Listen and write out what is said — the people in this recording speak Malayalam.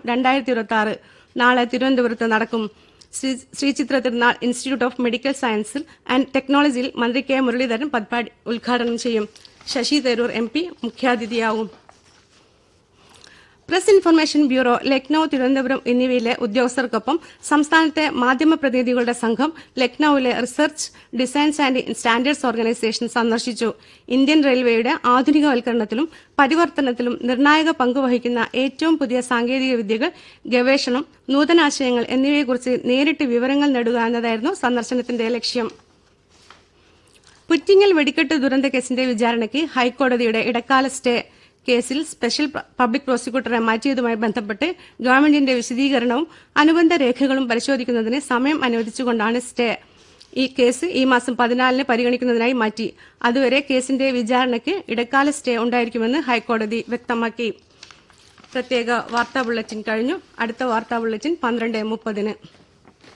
രണ്ടായിരത്തി ഇരുപത്തി ആറ് നാളെ തിരുവനന്തപുരത്ത് നടക്കും Shri Sree Chitra Thirunal institute of medical സയൻസിൽ ആൻഡ് ടെക്നോളജിയിൽ മന്ത്രി കെ മുരളീധരൻ പരിപാടി ഉദ്ഘാടനം ചെയ്യും ശശി തരൂർ എം പി മുഖ്യാതിഥിയാവും press information bureau Lucknow Thiruvananthapuram എന്നിവയിലെ ഉദ്യോഗസ്ഥർക്കൊപ്പം സംസ്ഥാനത്തെ മാധ്യമ പ്രതിനിധികളുടെ സംഘം ലക്നൌവിലെ research designs and standards organisation സന്ദർശിച്ചു ഇന്ത്യൻ റെയിൽവേയുടെ ആധുനികവൽക്കരണത്തിലും പരിവർത്തനത്തിലും നിർണായക പങ്കുവഹിക്കുന്ന ഏറ്റവും പുതിയ സാങ്കേതിക വിദ്യകൾ ഗവേഷണം നൂതനാശയങ്ങൾ എന്നിവയെക്കുറിച്ച് നേരിട്ട് വിവരങ്ങൾ നേടുക എന്നതായിരുന്നു സന്ദർശനത്തിന്റെ ലക്ഷ്യം പുറ്റിങ്ങൽ വെടിക്കെട്ട് ദുരന്ത കേസിന്റെ വിചാരണയ്ക്ക് ഹൈക്കോടതിയുടെ ഇടക്കാല സ്റ്റേ കേസിൽ സ്പെഷ്യൽ പ- പബ്ലിക് പ്രോസിക്യൂട്ടറെ മാറ്റിയതുമായി ബന്ധപ്പെട്ട് ഗവൺമെന്റിന്റെ വിശദീകരണവും അനുബന്ധ രേഖകളും പരിശോധിക്കുന്നതിന് സമയം അനുവദിച്ചുകൊണ്ടാണ് സ്റ്റേ ഈ കേസ് ഈ മാസം പതിനാലിന് പരിഗണിക്കുന്നതിനായി മാറ്റി അതുവരെ കേസിന്റെ വിചാരണയ്ക്ക് ഇടക്കാല സ്റ്റേ ഉണ്ടായിരിക്കുമെന്ന് ഹൈക്കോടതി വ്യക്തമാക്കി പ്രത്യേക വാർത്താ ബുള്ളറ്റിൻ കഴിഞ്ഞു അടുത്ത വാർത്താ ബുള്ളറ്റിൻ പന്ത്രണ്ട് മുപ്പതിന്